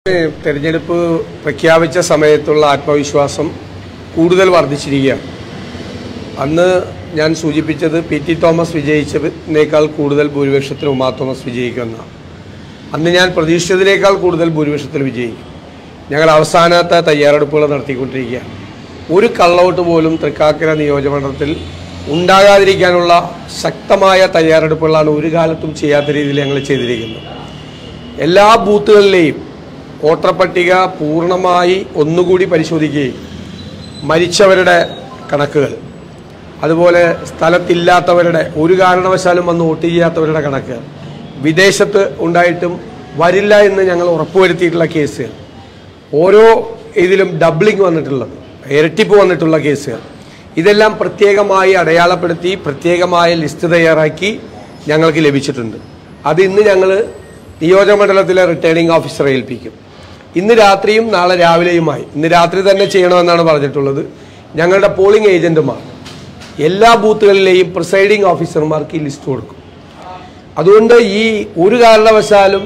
തെരഞ്ഞെടുപ്പ് പ്രഖ്യാപിച്ച സമയത്തുള്ള ആത്മവിശ്വാസം കൂടുതൽ വർദ്ധിച്ചിരിക്കുകയാണ് അന്ന് ഞാൻ സൂചിപ്പിച്ചത് പി ടി തോമസ് വിജയിച്ചതിനേക്കാൾ കൂടുതൽ ഭൂരിപക്ഷത്തിൽ ഉമാ തോമസ് വിജയിക്കുമെന്നാണ് അന്ന് ഞാൻ പ്രതീക്ഷിച്ചതിനേക്കാൾ കൂടുതൽ ഭൂരിപക്ഷത്തിൽ വിജയിക്കും ഞങ്ങൾ അവസാനത്തെ തയ്യാറെടുപ്പുകൾ നടത്തിക്കൊണ്ടിരിക്കുകയാണ് ഒരു കള്ളവോട്ട് പോലും തൃക്കാക്കര നിയോജകമണ്ഡലത്തിൽ ഉണ്ടാകാതിരിക്കാനുള്ള ശക്തമായ തയ്യാറെടുപ്പുകളാണ് ഒരു കാലത്തും ചെയ്യാത്ത രീതിയിൽ ഞങ്ങൾ ചെയ്തിരിക്കുന്നത് എല്ലാ ബൂത്തുകളിലെയും വോട്ടർ പട്ടിക പൂർണ്ണമായി ഒന്നുകൂടി പരിശോധിക്കുകയും മരിച്ചവരുടെ കണക്കുകൾ അതുപോലെ സ്ഥലത്തില്ലാത്തവരുടെ ഒരു കാരണവശാലും വന്ന് വോട്ട് ചെയ്യാത്തവരുടെ കണക്ക് വിദേശത്ത് ഉണ്ടായിട്ടും വരില്ല എന്ന് ഞങ്ങൾ ഉറപ്പുവരുത്തിയിട്ടുള്ള കേസുകൾ ഓരോ ഇതിലും ഡബ്ലിംഗ് വന്നിട്ടുള്ളത് ഇരട്ടിപ്പ് വന്നിട്ടുള്ള കേസുകൾ ഇതെല്ലാം പ്രത്യേകമായി അടയാളപ്പെടുത്തി പ്രത്യേകമായ ലിസ്റ്റ് തയ്യാറാക്കി ഞങ്ങൾക്ക് ലഭിച്ചിട്ടുണ്ട് അത് ഇന്ന് ഞങ്ങൾ നിയോജകമണ്ഡലത്തിലെ റിട്ടേണിംഗ് ഓഫീസറെ ഏൽപ്പിക്കും ഇന്ന് രാത്രിയും നാളെ രാവിലെയുമായി ഇന്ന് രാത്രി തന്നെ ചെയ്യണമെന്നാണ് പറഞ്ഞിട്ടുള്ളത് ഞങ്ങളുടെ പോളിംഗ് ഏജന്റുമാർ എല്ലാ ബൂത്തുകളിലെയും പ്രിസൈഡിംഗ് ഓഫീസർമാർക്ക് ഈ ലിസ്റ്റ് കൊടുക്കും അതുകൊണ്ട് ഈ ഒരു കാരണവശാലും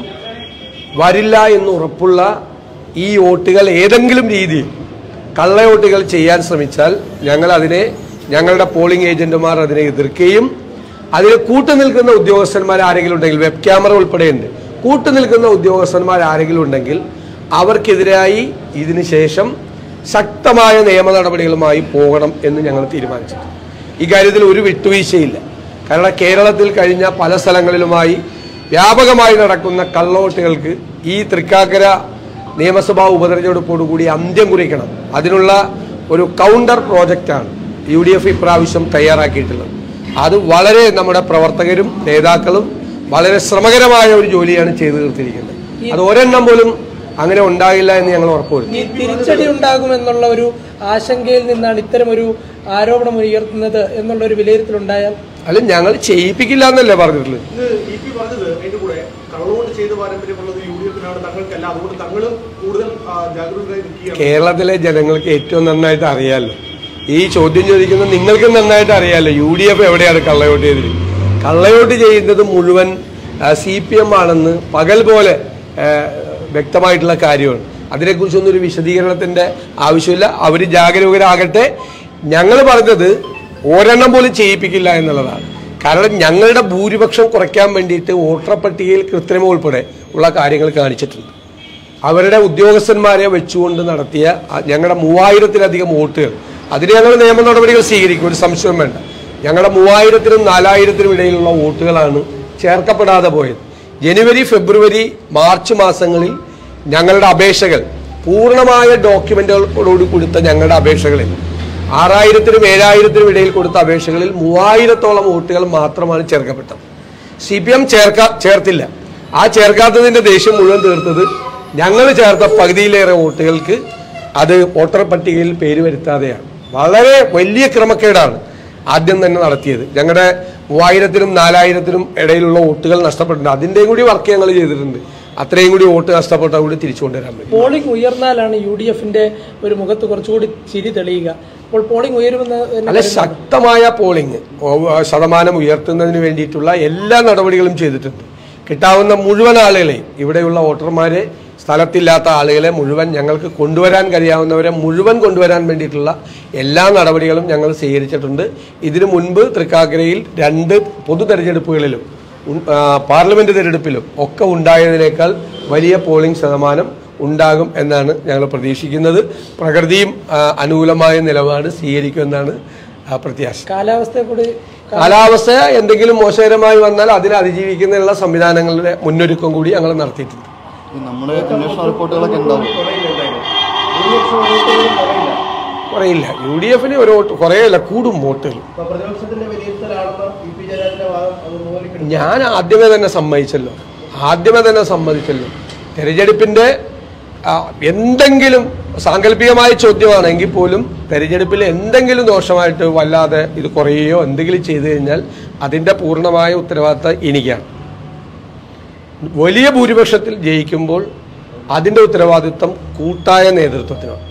വരില്ല എന്ന് ഉറപ്പുള്ള ഈ വോട്ടുകൾ ഏതെങ്കിലും രീതിയിൽ കള്ളവോട്ടുകൾ ചെയ്യാൻ ശ്രമിച്ചാൽ ഞങ്ങൾ അതിനെ ഞങ്ങളുടെ പോളിംഗ് ഏജന്റുമാർ അതിനെ എതിർക്കുകയും അതിന് കൂട്ടുനിൽക്കുന്ന ഉദ്യോഗസ്ഥന്മാർ ആരെങ്കിലും ഉണ്ടെങ്കിൽ വെബ് ക്യാമറ ഉൾപ്പെടെയുണ്ട് കൂട്ടുനിൽക്കുന്ന ഉദ്യോഗസ്ഥന്മാർ ആരെങ്കിലും ഉണ്ടെങ്കിൽ അവർക്കെതിരായി ഇതിന് ശേഷം ശക്തമായ നിയമ നടപടികളുമായി പോകണം എന്ന് ഞങ്ങൾ തീരുമാനിച്ചിട്ടുണ്ട് ഇക്കാര്യത്തിൽ ഒരു വിട്ടുവീഴ്ചയില്ല കാരണം കേരളത്തിൽ കഴിഞ്ഞ പല സ്ഥലങ്ങളിലുമായി വ്യാപകമായി നടക്കുന്ന കള്ളവോട്ടുകൾക്ക് ഈ തൃക്കാക്കര നിയമസഭാ ഉപതെരഞ്ഞെടുപ്പോടുകൂടി അന്ത്യം കുറിക്കണം അതിനുള്ള ഒരു കൗണ്ടർ പ്രോജക്റ്റാണ് യു ഡി എഫ് ഇപ്രാവശ്യം തയ്യാറാക്കിയിട്ടുള്ളത് അത് വളരെ നമ്മുടെ പ്രവർത്തകരും നേതാക്കളും വളരെ ശ്രമകരമായ ഒരു ജോലിയാണ് ചെയ്തു തീർത്തിരിക്കുന്നത് അത് ഒരെണ്ണം പോലും അങ്ങനെ ഉണ്ടാകില്ല എന്ന് ഞങ്ങൾ ഉറപ്പുവരുത്തും ഈ തിരിച്ചടി ഉണ്ടാകുമെന്നുള്ള ഒരു ആശങ്കയിൽ നിന്നാണ് ഇത്തരം ഒരു ആരോപണം ഉയർത്തുന്നത് എന്നുള്ള ഒരു വിലയിരുത്തലുണ്ടായാൽ അല്ല ഞങ്ങൾ ചെയ്യിപ്പിക്കില്ല എന്നല്ലേ പറഞ്ഞിട്ടുള്ളത് ഇത് ഇ പി പറഞ്ഞത് അതിന്റെ കൂടെ കള്ളവോട്ട് ചെയ്ത പാരമ്പര്യമുള്ളത് യു ഡി എഫിനാണ് തങ്ങൾക്കല്ല അതുകൊണ്ട് തങ്ങളും കൂടുതൽ ആ, ജാഗരൂകരായി നിൽക്കുകയാണ് കേരളത്തിലെ ജനങ്ങൾക്ക് ഏറ്റവും നന്നായിട്ട് അറിയാലോ ഈ ചോദ്യം ചോദിക്കുന്ന നിങ്ങൾക്ക് നന്നായിട്ട് അറിയാലോ യു ഡി എഫ് എവിടെയാണ് കള്ളവോട്ട് ചെയ്തത് കള്ളവോട്ട് ചെയ്യുന്നത് മുഴുവൻ സി പി എം ആണെന്ന് പകൽ പോലെ ആ, വ്യക്തമായിട്ടുള്ള കാര്യമാണ് അതിനെക്കുറിച്ചൊന്നും ഒരു വിശദീകരണത്തിന്റെ ആവശ്യമില്ല അവർ ജാഗരൂകരാകട്ടെ ഞങ്ങൾ പറഞ്ഞത് ഒരെണ്ണം പോലും ചെയ്യിപ്പിക്കില്ല എന്നുള്ളതാണ് കാരണം ഞങ്ങളുടെ ഭൂരിപക്ഷം കുറയ്ക്കാൻ വേണ്ടിയിട്ട് വോട്ടർ പട്ടികയിൽ കൃത്രിമം ഉൾപ്പെടെ ഉള്ള കാര്യങ്ങൾ കാണിച്ചിട്ടുണ്ട് അവരുടെ ഉദ്യോഗസ്ഥന്മാരെ വെച്ചുകൊണ്ട് നടത്തിയ അ- ഞങ്ങളുടെ മൂവായിരത്തിലധികം വോട്ടുകൾ അതിന് ഞങ്ങൾ നിയമ നടപടികൾ സ്വീകരിക്കും ഒരു സംശയം വേണ്ട ഞങ്ങളുടെ മൂവായിരത്തിനും നാലായിരത്തിനും ഇടയിലുള്ള വോട്ടുകളാണ് ചേർക്കപ്പെടാതെ പോയത് ജനുവരി ഫെബ്രുവരി മാർച്ച് മാസങ്ങളിൽ ഞങ്ങളുടെ അപേക്ഷകൾ പൂർണ്ണമായ ഡോക്യുമെന്റുകളോട് കൊടുത്ത ഞങ്ങളുടെ അപേക്ഷകളിൽ ആറായിരത്തിനും ഏഴായിരത്തിനും ഇടയിൽ കൊടുത്ത അപേക്ഷകളിൽ മൂവായിരത്തോളം വോട്ടുകൾ മാത്രമാണ് ചേർക്കപ്പെട്ടത് സി പി എം ചേർക്കാ ചേർത്തില്ല ആ ചേർക്കാത്തതിന്റെ ദേഷ്യം മുഴുവൻ തീർത്തത് ഞങ്ങൾ ചേർത്ത പകുതിയിലേറെ വോട്ടുകൾക്ക് അത് വോട്ടർ പട്ടികയിൽ പേര് വരുത്താതെയാണ് വളരെ വലിയ ക്രമക്കേടാണ് ആദ്യം തന്നെ നടത്തിയത് ഞങ്ങളുടെ മൂവായിരത്തിനും നാലായിരത്തിനും ഇടയിലുള്ള വോട്ടുകൾ നഷ്ടപ്പെട്ടിട്ടുണ്ട് അതിൻ്റെയും കൂടി വർക്ക് ഞങ്ങൾ ചെയ്തിട്ടുണ്ട് അത്രയും കൂടി വോട്ട് നഷ്ടപ്പെട്ട കൂടി തിരിച്ചു കൊണ്ടുവരാൻ പറ്റും പോളിംഗ് ഉയർന്നാലാണ് യു ഡി എഫിന്റെ ഒരു മുഖത്ത് കുറച്ചുകൂടി ചിരി തെളിയുക അപ്പോൾ പോളിംഗ് ഉയരുമെന്ന് തന്നെ അല്ല ശക്തമായ പോളിംഗ് ഓ- ശതമാനം ഉയർത്തുന്നതിന് വേണ്ടിയിട്ടുള്ള എല്ലാ നടപടികളും ചെയ്തിട്ടുണ്ട് കിട്ടാവുന്ന മുഴുവൻ ആളുകളെ ഇവിടെയുള്ള വോട്ടർമാരെ സ്ഥലത്തില്ലാത്ത ആളുകളെ മുഴുവൻ ഞങ്ങൾക്ക് കൊണ്ടുവരാൻ കഴിയാവുന്നവരെ മുഴുവൻ കൊണ്ടുവരാൻ വേണ്ടിയിട്ടുള്ള എല്ലാ നടപടികളും ഞങ്ങൾ സ്വീകരിച്ചിട്ടുണ്ട് ഇതിനു മുൻപ് തൃക്കാക്കരയിൽ രണ്ട് പൊതു തെരഞ്ഞെടുപ്പുകളിലും ഉം, ആ, പാർലമെന്റ് തെരഞ്ഞെടുപ്പിലും ഒക്കെ ഉണ്ടായതിനേക്കാൾ വലിയ പോളിംഗ് ശതമാനം ഉണ്ടാകും എന്നാണ് ഞങ്ങൾ പ്രതീക്ഷിക്കുന്നത് പ്രകൃതിയും ആ, അനുകൂലമായ നിലപാട് സ്വീകരിക്കുമെന്നാണ് ആ, പ്രത്യാശ കാലാവസ്ഥയെ കൂടി കാലാവസ്ഥ എന്തെങ്കിലും മോശകരമായി വന്നാൽ അതിനെ അതിജീവിക്കുന്നതിനുള്ള സംവിധാനങ്ങളുടെ മുന്നൊരുക്കം കൂടി ഞങ്ങൾ നടത്തിയിട്ടുണ്ട് ഈ നമ്മുടെ അന്വേഷണ റിപ്പോർട്ടുകളൊക്കെ ഉണ്ടാവും കുറയില്ല യു ഡി എഫിന് ഒരു വോട്ട് കുറേയല്ല കൂടും വോട്ടുകൾ പ്രതിപക്ഷത്തിന്റെ വിലയിരുത്തലാണെന്ന് ഇ പി ജയരാജന്റെ വാദം അത് മുതലിൽ ഞാൻ ആദ്യമേ തന്നെ സമ്മതിച്ചല്ലോ ആദ്യമേ തന്നെ സമ്മതിച്ചല്ലോ തെരഞ്ഞെടുപ്പിന്റെ ആ, എന്തെങ്കിലും സാങ്കല്പികമായ ചോദ്യമാണെങ്കിൽ പോലും തെരഞ്ഞെടുപ്പിൽ എന്തെങ്കിലും ദോഷമായിട്ട് വല്ലാതെ ഇത് കുറയുകയോ എന്തെങ്കിലും ചെയ്തു കഴിഞ്ഞാൽ അതിന്റെ പൂർണ്ണമായ ഉത്തരവാദിത്തം എനിക്കാണ് വലിയ ഭൂരിപക്ഷത്തിൽ ജയിക്കുമ്പോൾ അതിന്റെ ഉത്തരവാദിത്തം കൂട്ടായ നേതൃത്വത്തിനാണ്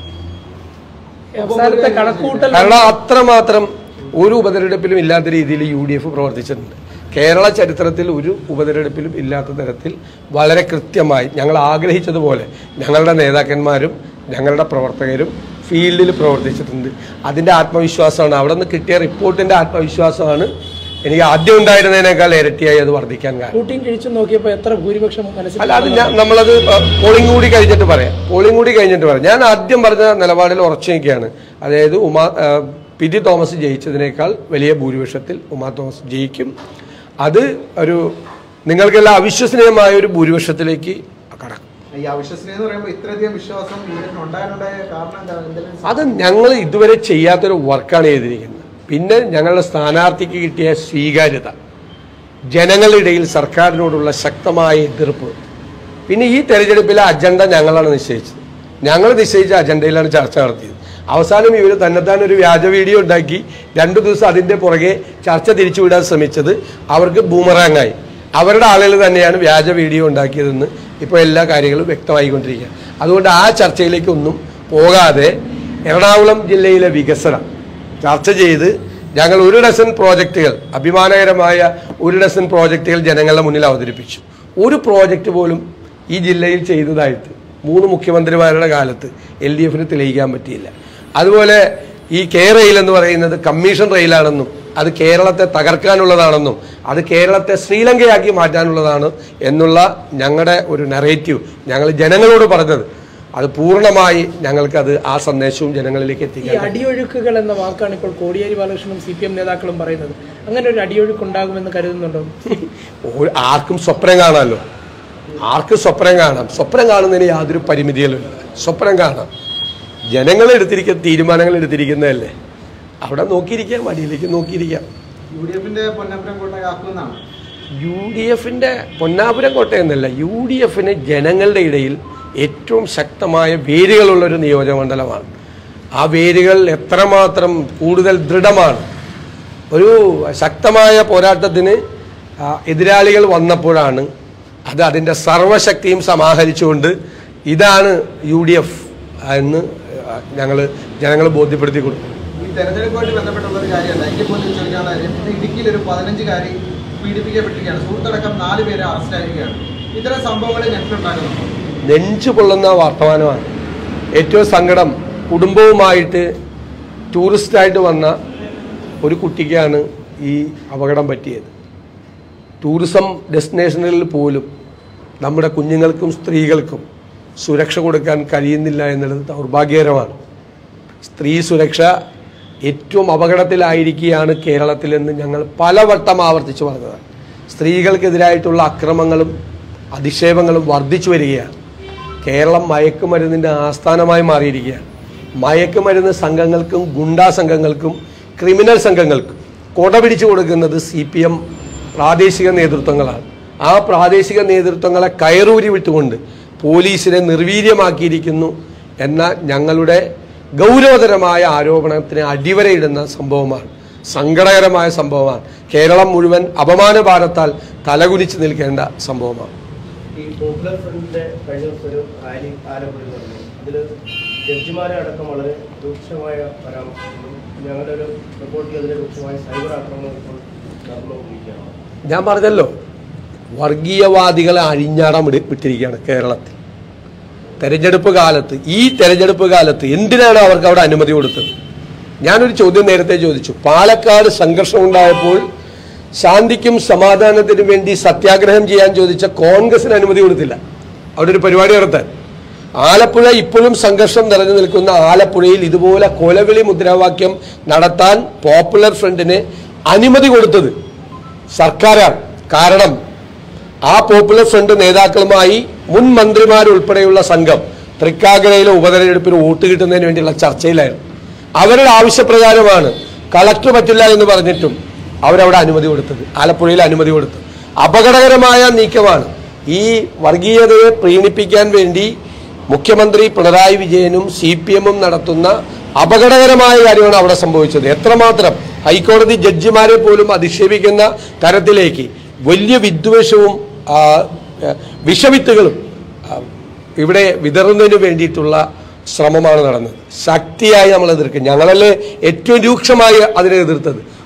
അവസാനത്തെ കണക്കൂട്ടൽ കാരണം അത്രമാത്രം ഒരു ഉപതെരഞ്ഞെടുപ്പിലും ഇല്ലാത്ത രീതിയിൽ യു ഡി എഫ് പ്രവർത്തിച്ചിട്ടുണ്ട് കേരള ചരിത്രത്തിൽ ഒരു ഉപതെരഞ്ഞെടുപ്പിലും ഇല്ലാത്ത തരത്തിൽ വളരെ കൃത്യമായി ഞങ്ങൾ ആഗ്രഹിച്ചതുപോലെ ഞങ്ങളുടെ നേതാക്കന്മാരും ഞങ്ങളുടെ പ്രവർത്തകരും ഫീൽഡിൽ പ്രവർത്തിച്ചിട്ടുണ്ട് അതിൻ്റെ ആത്മവിശ്വാസമാണ് അവിടെ നിന്ന് കിട്ടിയ റിപ്പോർട്ടിൻ്റെ ആത്മവിശ്വാസമാണ് എനിക്ക് ആദ്യം ഉണ്ടായിരുന്നതിനേക്കാൾ ഇരട്ടിയായി അത് വർദ്ധിക്കാൻ കാരണം കൂട്ടിയും കിഴിച്ചു നോക്കിയപ്പോൾ എത്ര ഭൂരിപക്ഷം മനസ്സിൽ അല്ല അത് ഞാൻ നമ്മളത് പോളിംഗ് കൂടി കഴിഞ്ഞിട്ട് പറയാം പോളിംഗ് കൂടി കഴിഞ്ഞിട്ട് പറയാം ഞാൻ ആദ്യം പറഞ്ഞ നിലപാടിൽ ഉറച്ചു നിൽക്കുകയാണ് അതായത് ഉമാ ആ, പി ടി തോമസ് ജയിച്ചതിനേക്കാൾ വലിയ ഭൂരിപക്ഷത്തിൽ ഉമാ തോമസ് ജയിക്കും അത് ഒരു നിങ്ങൾക്കെല്ലാം അവിശ്വസനീയമായ ഒരു ഭൂരിപക്ഷത്തിലേക്ക് കടക്കും ഈ അവിശ്വസനീയ എന്ന് പറയുമ്പോൾ ഇത്രയധികം വിശ്വാസം ഇതിന് ഉണ്ടാകാനുണ്ടായ കാരണം എന്താ എന്തെങ്കിലും അത് ഞങ്ങൾ ഇതുവരെ ചെയ്യാത്തൊരു വർക്കാണ് ചെയ്തിരിക്കുന്നത് പിന്നെ ഞങ്ങളുടെ സ്ഥാനാർത്ഥിക്ക് കിട്ടിയ സ്വീകാര്യത ജനങ്ങളുടെ ഇടയിൽ സർക്കാരിനോടുള്ള ശക്തമായ എതിർപ്പ് പിന്നെ ഈ തെരഞ്ഞെടുപ്പിലെ അജണ്ട ഞങ്ങളാണ് നിശ്ചയിച്ചത് ഞങ്ങൾ നിശ്ചയിച്ച അജണ്ടയിലാണ് ചർച്ച നടത്തിയത് അവസാനം ഇവർ തന്നെത്താൻ ഒരു വ്യാജ വീഡിയോ ഉണ്ടാക്കി രണ്ടു ദിവസം അതിൻ്റെ പുറകെ ചർച്ച തിരിച്ചുവിടാൻ ശ്രമിച്ചത് അവർക്ക് ബൂമറാങ്ങായി അവരുടെ ആളുകൾ തന്നെയാണ് വ്യാജ വീഡിയോ ഉണ്ടാക്കിയതെന്ന് ഇപ്പോൾ എല്ലാ കാര്യങ്ങളും വ്യക്തമായിക്കൊണ്ടിരിക്കുക അതുകൊണ്ട് ആ ചർച്ചയിലേക്കൊന്നും പോകാതെ എറണാകുളം ജില്ലയിലെ വികസനം ചർച്ച ചെയ്ത് ഞങ്ങൾ ഒരു ഡസൻ പ്രോജക്റ്റുകൾ അഭിമാനകരമായ ഒരു ഡസൻ പ്രോജക്റ്റുകൾ ജനങ്ങളുടെ മുന്നിൽ അവതരിപ്പിച്ചു ഒരു പ്രോജക്റ്റ് പോലും ഈ ജില്ലയിൽ ചെയ്തതായിട്ട് മൂന്ന് മുഖ്യമന്ത്രിമാരുടെ കാലത്ത് എൽ ഡി എഫിന് തെളിയിക്കാൻ പറ്റിയില്ല അതുപോലെ ഈ കെ റെയിൽ എന്ന് പറയുന്നത് കമ്മീഷൻ റെയിലാണെന്നും അത് കേരളത്തെ തകർക്കാനുള്ളതാണെന്നും അത് കേരളത്തെ ശ്രീലങ്കയാക്കി മാറ്റാനുള്ളതാണ് എന്നുള്ള ഞങ്ങളുടെ ഒരു നെറേറ്റീവ് ഞങ്ങൾ ജനങ്ങളോട് പറഞ്ഞത് അത് പൂർണ്ണമായി ഞങ്ങൾക്കത് ആ സന്ദേശവും ജനങ്ങളിലേക്ക് ഈ എത്തിക്കാൻ അടിയൊഴുക്കുകൾ എന്ന വാക്കാണ് ഇപ്പോൾ കോടിയേരി ബാലകൃഷ്ണനും സി പി എം നേതാക്കളും പറയുന്നത് അങ്ങനെ ഒരു അടിയൊഴുക്ക് ഉണ്ടാകുമെന്ന് കരുതുന്നുണ്ടോ ഒരു- ആർക്കും സ്വപ്നം കാണാമല്ലോ ആർക്കും സ്വപ്നം കാണാം സ്വപ്നം കാണുന്നതിന് യാതൊരു പരിമിതികളുമില്ല സ്വപ്നം കാണാം ജനങ്ങൾ എടുത്തിരിക്കുന്ന തീരുമാനങ്ങൾ എടുത്തിരിക്കുന്നതല്ലേ അവിടെ നോക്കിയിരിക്കാം മടിയിലേക്ക് നോക്കിയിരിക്കാം യു ഡി എഫിന്റെ പൊന്നപ്പുരം കോട്ടയാക്കുമെന്നാണ് യു ഡി എഫിൻ്റെ പൊന്നാപുരം കോട്ടയെന്നല്ല യു ഡി എഫിന് ജനങ്ങളുടെ ഇടയിൽ ഏറ്റവും ശക്തമായ വേരുകളുള്ളൊരു നിയോജകമണ്ഡലമാണ് ആ വേരുകൾ എത്രമാത്രം കൂടുതൽ ദൃഢമാണ് ഒരു ശക്തമായ പോരാട്ടത്തിന് ആ, എതിരാളികൾ വന്നപ്പോഴാണ് അത് അതിൻ്റെ സർവശക്തിയും സമാഹരിച്ചുകൊണ്ട് ഇതാണ് യു ഡി എഫ് എന്ന് ഞങ്ങൾ ജനങ്ങൾ ബോധ്യപ്പെടുത്തി കൊടുക്കും ഈ തെരഞ്ഞെടുപ്പുമായിട്ട് ബന്ധപ്പെട്ടുള്ള ഒരു കാര്യമല്ല എങ്കിൽ പോലും ചോദിക്കാനുള്ള കാര്യം ഇന്ന് ഇടുക്കിയിൽ ഒരു പതിനഞ്ചുകാരി പീഡിപ്പിക്കപ്പെട്ടിരിക്കുകയാണ് സുഹൃത്തടക്കം നാല് പേര് അറസ്റ്റിലായിരിക്കുകയാണ് ഇത്തരം സംഭവങ്ങൾ ഞെട്ടിലുണ്ടാക്കുന്നുണ്ടോ നെഞ്ചു പൊള്ളുന്ന വർത്തമാനമാണ് ഏറ്റവും സങ്കടം കുടുംബവുമായിട്ട് ടൂറിസ്റ്റായിട്ട് വന്ന ഒരു കുട്ടിക്കാണ് ഈ അപകടം പറ്റിയത് ടൂറിസം ഡെസ്റ്റിനേഷനുകളിൽ പോലും നമ്മുടെ കുഞ്ഞുങ്ങൾക്കും സ്ത്രീകൾക്കും സുരക്ഷ കൊടുക്കാൻ കഴിയുന്നില്ല എന്നുള്ളത് ദൗർഭാഗ്യകരമാണ് സ്ത്രീ സുരക്ഷ ഏറ്റവും അപകടത്തിലായിരിക്കുകയാണ് കേരളത്തിലെന്ന് ഞങ്ങൾ പലവട്ടം ആവർത്തിച്ചു പറഞ്ഞതാണ് സ്ത്രീകൾക്കെതിരായിട്ടുള്ള അക്രമങ്ങളും അധിക്ഷേപങ്ങളും വർദ്ധിച്ചു വരികയാണ് കേരളം മയക്കുമരുന്നിൻ്റെ ആസ്ഥാനമായി മാറിയിരിക്കുകയാണ് മയക്കുമരുന്ന് സംഘങ്ങൾക്കും ഗുണ്ടാ സംഘങ്ങൾക്കും ക്രിമിനൽ സംഘങ്ങൾക്കും കൊട പിടിച്ചു കൊടുക്കുന്നത് സി പി എം പ്രാദേശിക നേതൃത്വങ്ങളാണ് ആ പ്രാദേശിക നേതൃത്വങ്ങളെ കയറൂരി വിട്ടുകൊണ്ട് പോലീസിനെ നിർവീര്യമാക്കിയിരിക്കുന്നു എന്ന ഞങ്ങളുടെ ഗൗരവതരമായ ആരോപണത്തിന് അടിവരയിടുന്ന സംഭവമാണ് സങ്കടകരമായ സംഭവമാണ് കേരളം മുഴുവൻ അപമാനഭാരത്താൽ തലകുനിച്ച് നിൽക്കേണ്ട സംഭവമാണ് ഈ പോപ്പുലർ ഫ്രണ്ടിന്റെ കഴിഞ്ഞ ദിവസം ഒരു റാലി ആലപ്പുഴയിൽ നടന്നു അതിൽ ജഡ്ജിമാരെ അടക്കം വളരെ രൂക്ഷമായ പരാമർശങ്ങളും ഞങ്ങളുടെ ഒരു റിപ്പോർട്ടിൽ അതിലെ രൂക്ഷമായ സൈബർ ആക്രമണം ഇപ്പോൾ നടന്നുകൊണ്ടിരിക്കുകയാണ് ഞാൻ പറഞ്ഞല്ലോ വർഗീയവാദികളെ അഴിഞ്ഞാടാൻ വിടി- വിട്ടിരിക്കുകയാണ് കേരളത്തിൽ തെരഞ്ഞെടുപ്പ് കാലത്ത് ഈ തെരഞ്ഞെടുപ്പ് കാലത്ത് എന്തിനാണ് അവർക്ക് അവിടെ അനുമതി കൊടുത്തത് ഞാനൊരു ചോദ്യം നേരത്തെ ചോദിച്ചു പാലക്കാട് സംഘർഷം ഉണ്ടായപ്പോൾ ശാന്തിക്കും സമാധാനത്തിനും വേണ്ടി സത്യാഗ്രഹം ചെയ്യാൻ ചോദിച്ച കോൺഗ്രസിന് അനുമതി കൊടുത്തില്ല അവിടെ ഒരു പരിപാടി നടത്താൻ ആലപ്പുഴ ഇപ്പോഴും സംഘർഷം നിറഞ്ഞു നിൽക്കുന്ന ആലപ്പുഴയിൽ ഇതുപോലെ കൊലവിളി മുദ്രാവാക്യം നടത്താൻ പോപ്പുലർ ഫ്രണ്ടിന് അനുമതി കൊടുത്തത് സർക്കാരാണ് കാരണം ആ പോപ്പുലർ ഫ്രണ്ട് നേതാക്കളുമായി മുൻ മന്ത്രിമാരുൾപ്പെടെയുള്ള സംഘം തൃക്കാക്കരയിലെ ഉപതെരഞ്ഞെടുപ്പിന് വോട്ട് കിട്ടുന്നതിന് വേണ്ടിയുള്ള ചർച്ചയിലായിരുന്നു അവരുടെ ആവശ്യപ്രകാരമാണ് കളക്ടർ പറ്റില്ല എന്ന് പറഞ്ഞിട്ടും അവരവിടെ അനുമതി കൊടുത്തത് ആലപ്പുഴയിൽ അനുമതി കൊടുത്തു അപകടകരമായ നീക്കമാണ് ഈ വർഗീയതയെ പ്രീണിപ്പിക്കാൻ വേണ്ടി മുഖ്യമന്ത്രി പിണറായി വിജയനും സി പി എമ്മും നടത്തുന്ന അപകടകരമായ കാര്യമാണ് അവിടെ സംഭവിച്ചത് എത്രമാത്രം ഹൈക്കോടതി ജഡ്ജിമാരെ പോലും അധിക്ഷേപിക്കുന്ന തരത്തിലേക്ക് വലിയ വിദ്വേഷവും ആ, ആ, വിഷവിത്തുകളും ആ, ഇവിടെ വിതറുന്നതിന് വേണ്ടിയിട്ടുള്ള ശ്രമമാണ് നടന്നത് ശക്തിയായി നമ്മൾ എതിർക്കും ഞങ്ങളല്ലേ ഏറ്റവും രൂക്ഷമായി അതിനെ എതിർത്തത്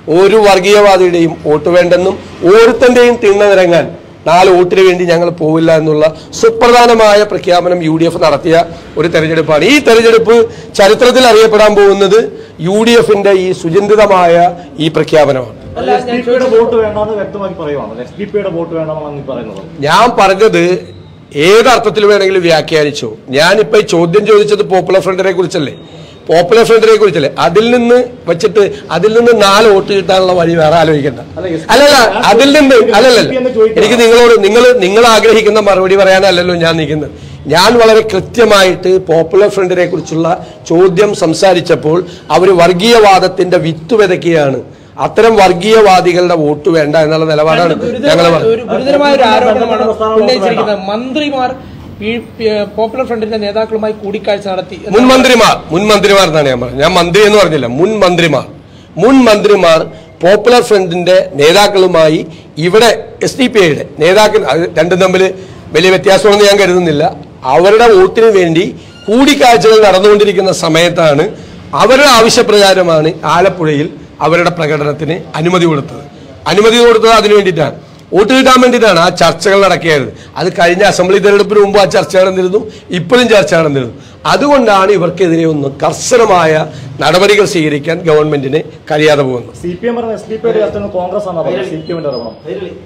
ഒരു വർഗീയവാദിയുടെയും വോട്ട് വേണ്ടെന്നും ഓരോരുത്തന്റെയും തിണ്ണ നിരങ്ങാൻ നാല് വോട്ടിന് വേണ്ടി ഞങ്ങൾ പോവില്ല എന്നുള്ള സുപ്രധാനമായ പ്രഖ്യാപനം യു ഡി എഫ് നടത്തിയ ഒരു തെരഞ്ഞെടുപ്പാണ് ഈ തെരഞ്ഞെടുപ്പ് ചരിത്രത്തിൽ അറിയപ്പെടാൻ പോകുന്നത് യു ഡി എഫിന്റെ ഈ സുചിന്തിതമായ ഈ പ്രഖ്യാപനമാണ് അല്ല എസ് ഞാൻ ഡി പിയുടെ വോട്ട് വേണമെന്ന് വ്യക്തമാക്കി പറയുവാണ് എസ് ഡി പിയുടെ വോട്ട് വേണമെന്നാണ് ഈ പറയുന്നത് ഞാൻ പറഞ്ഞത് ഏത് അർത്ഥത്തിൽ വേണമെങ്കിലും വ്യാഖ്യാനിച്ചു ഞാനിപ്പോ ഈ ചോദ്യം ചോദിച്ചത് പോപ്പുലർ ഫ്രണ്ടിനെ കുറിച്ചല്ലേ പോപ്പുലർ ഫ്രണ്ടിനെ കുറിച്ചല്ലേ അതിൽ നിന്ന് വെച്ചിട്ട് അതിൽ നിന്ന് നാല് വോട്ട് കിട്ടാനുള്ള വഴി വേറെ ആലോചിക്കണ്ട അല്ല, എസ്- അല്ലല്ല അതിൽ നിന്ന് അല്ലല്ല എസ് പി എന്ന് ചോദിക്കണം. എനിക്ക് നിങ്ങളോട് നിങ്ങൾ നിങ്ങൾ ആഗ്രഹിക്കുന്ന മറുപടി പറയാനല്ലല്ലോ ഞാൻ നിൽക്കുന്നത് ഞാൻ വളരെ കൃത്യമായിട്ട് പോപ്പുലർ ഫ്രണ്ടിനെ കുറിച്ചുള്ള ചോദ്യം സംസാരിച്ചപ്പോൾ അവർ വർഗീയവാദത്തിന്റെ വിത്ത് വിതയ്ക്കുകയാണ് അത്തരം വർഗീയവാദികളുടെ വോട്ട് വേണ്ട എന്നുള്ള നിലപാടാണ് ഞങ്ങൾ ഗുരുതരമായ- പറഞ്ഞത് ഒരു ഗുരുതരമായ ഒരു ആരോപണമാണ് ഉന്നയിച്ചിരിക്കുന്നത് മന്ത്രിമാർ പി- പി- പോപ്പുലർ ഫ്രണ്ടിന്റെ നേതാക്കളുമായി കൂടിക്കാഴ്ച നടത്തി എന്ന് മുൻ മന്ത്രിമാർ മുൻ മന്ത്രിമാർ എന്നാണ് ഞാൻ പറഞ്ഞത് ഞാൻ മന്ത്രി എന്ന് പറഞ്ഞില്ല മുൻ മന്ത്രിമാർ മുൻ മന്ത്രിമാർ പോപ്പുലർ ഫ്രണ്ടിന്റെ നേതാക്കളുമായി ഇവിടെ എസ് ഡി പി ഐയുടെ നേതാക്കൾ അത് രണ്ടും തമ്മിൽ വലിയ വ്യത്യാസമൊന്നും ഞാൻ കരുതുന്നില്ല അവരുടെ വോട്ടിന് വേണ്ടി കൂടിക്കാഴ്ചകൾ നടന്നുകൊണ്ടിരിക്കുന്ന സമയത്താണ് അവരുടെ ആവശ്യപ്രകാരമാണ് ആലപ്പുഴയിൽ അവരുടെ പ്രകടനത്തിന് അനുമതി കൊടുത്തത് അനുമതി കൊടുത്തത് അതിനു വേണ്ടിയിട്ടാണ് വോട്ട് കിട്ടാൻ വേണ്ടിയിട്ടാണ് ആ ചർച്ചകൾ നടക്കിയത് അത് കഴിഞ്ഞ അസംബ്ലി തെരഞ്ഞെടുപ്പിന് മുമ്പ് ആ ചർച്ച നടന്നിരുന്നു ഇപ്പോഴും ചർച്ച നടന്നിരുന്നു അതുകൊണ്ടാണ് ഇവർക്കെതിരെ ഒന്ന് കർശനമായ നടപടികൾ സ്വീകരിക്കാൻ ഗവൺമെന്റിന് കഴിയാതെ പോകുന്നത് സി പി എം പറഞ്ഞ എസ് ഡി പിയുടെ ചർച്ച കോൺഗ്രസ് ആണ് പറഞ്ഞത് സി പി എമ്മിന്റെ ഇറങ്ങണം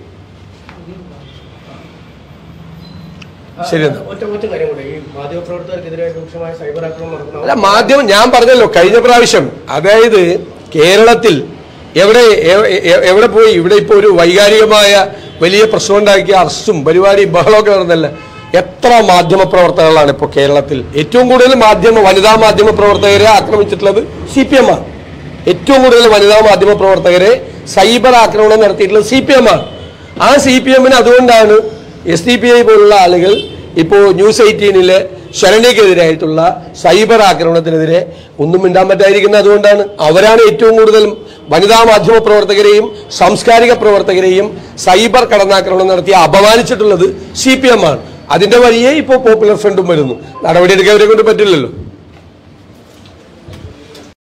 ശരി എന്നാ. ഒറ്റ ഒറ്റ കാര്യം കൂടെ ഈ മാധ്യമപ്രവർത്തകർക്കെതിരെ രൂക്ഷമായ സൈബർ ആക്രമണം നടക്കുന്ന അല്ല മാധ്യമം ഞാൻ പറഞ്ഞല്ലോ കഴിഞ്ഞ പ്രാവശ്യം അതായത് കേരളത്തിൽ എവിടെ എ- എ- എവിടെ പോയി ഇവിടെ ഇപ്പോൾ ഒരു വൈകാരികമായ വലിയ പ്രശ്നം ഉണ്ടാക്കിയ അറസ്റ്റും പരിപാടി ബഹളമൊക്കെ നടന്നല്ല എത്ര മാധ്യമ പ്രവർത്തകர்களാണ് ഇപ്പോൾ കേരളത്തിൽ ഏറ്റവും കൂടുതൽ മാധ്യമ വനിതാ മാധ്യമ പ്രവർത്തകരെ ആക്രമിച്ചിട്ടുള്ളത് സി പി എം ആണ് ഏറ്റവും കൂടുതൽ വനിതാ മാധ്യമ പ്രവർത്തകരെ സൈബർ ആക്രമണം നടത്തിയിട്ടുള്ളത് സി പി എം ആണ് ആ സി പി എമ്മിന് അതുകൊണ്ടാണ് എസ് ഡി പി ഐ പോലുള്ള ആളുകൾ ഇപ്പോൾ ന്യൂസ് എയ്റ്റീനിലെ ശരണ്യക്കെതിരായിട്ടുള്ള സൈബർ ആക്രമണത്തിനെതിരെ ഒന്നും മിണ്ടാൻ പറ്റാതിരിക്കുന്നത് അതുകൊണ്ടാണ് അവരാണ് ഏറ്റവും കൂടുതൽ വനിതാ മാധ്യമ പ്രവർത്തകരെയും സാംസ്കാരിക പ്രവർത്തകരെയും സൈബർ കടന്നാക്രമണം നടത്തി അപമാനിച്ചിട്ടുള്ളത് സി പി എം ആണ് അതിന്റെ വഴിയേ ഇപ്പോൾ പോപ്പുലർ ഫ്രണ്ടും വരുന്നു നടപടിയെടുക്കാൻ അവരെ കൊണ്ട് പറ്റില്ലല്ലോ